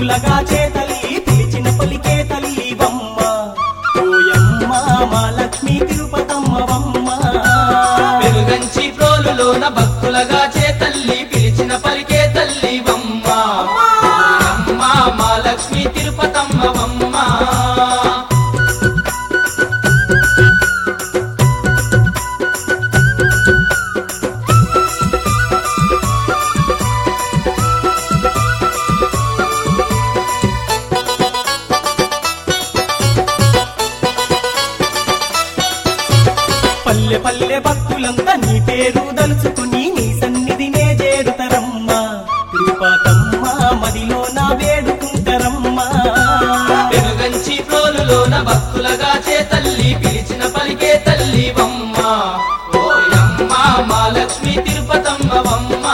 భక్తులగా చేతలి పిలిచిన పలికే తల్లి వమ్మ ఓయమ్మ మా లక్ష్మీ తిరుపతమ్మ వమ్మ వెలుగంచి ప్రోలులోన భక్తులగా చే తల్లి పిలిచిన పలికే తల్లి వమ్మ అమ్మ మా లక్ష్మి తిరుపతమ్మ వమ్మ పల్లె పల్లె భక్తులంతా నీ పేరు దలుచుకుని నీ సన్నిధినే చేరుతరమ్మ తిరుపతమ్మ మదిలో నా వేడుకుంటరమ్మ వెలుగంచి ప్రోలులోన భక్తులగా చే తల్లి పిలిచిన పలికే తల్లి వమ్మ ఓయమ్మ మా లక్ష్మి తిరుపతమ్మ వమ్మ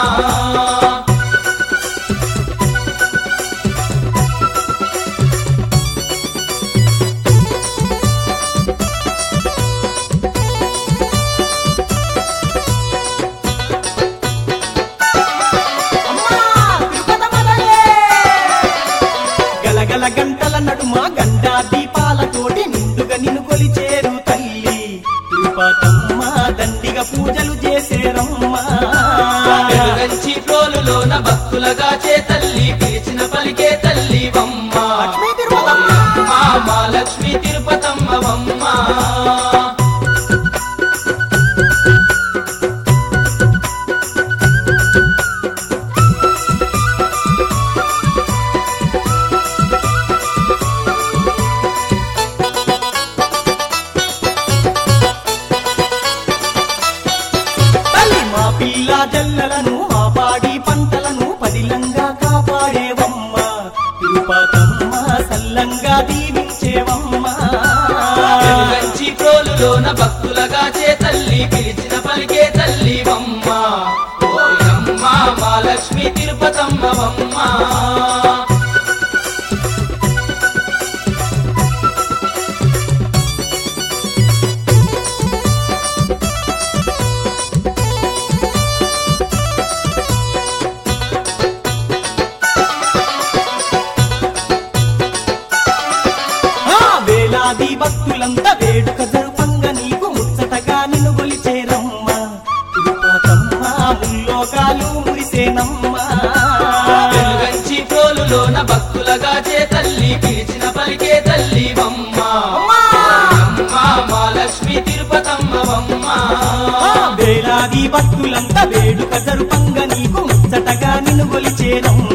గలగల గంటల నడుమ గండా దీపాలతోటి నిండుగా నిన్ను కొలిచేరు తల్లి తిరుపతమ్మ దండిగా పూజలు చేసేరమ్మ వెలుగంచి ప్రోలులోన భక్తులగా చే తల్లి పిలిచిన పలికే తల్లి వమ్మ లక్ష్మీ తిరుపతమ్మ. అమ్మ మా లక్ష్మి తిరుపతమ్మ వమ్మ తల్లి మా పిల్ల జల్లలను మా పాడి పంటలను పదిలంగా కాపాడేవమ్మ తిరుపతమ్మ సల్లంగా దీవించేవమ్మ వెలుగంచి ప్రోలులోన భక్తులగా చే తల్లి పిలిచిన పలికే తల్లి వమ్మ ఓయమ్మ మా లక్ష్మి తిరుపతమ్మ వమ్మ ఆ వేలాది భక్తులంతా వేడుక జరుపంగ నీకు ముచ్చటగా నిన్ను గొలిచేరమ్మ తిరుపతమ్మ ముల్లోకాలు మురిసేనమ్మ వెలుగంచి ప్రోలులోన భక్తులగా చే తల్లి పిలిచిన పలికే తల్లి వమ్మ ఓయమ్మ మా లక్ష్మి తిరుపతమ్మ వమ్మ ఆ వేలాది భక్తులంతా వేడుక జరుపంగ నీకు ముచ్చటగా నిన్ను గొలిచేరమ్మ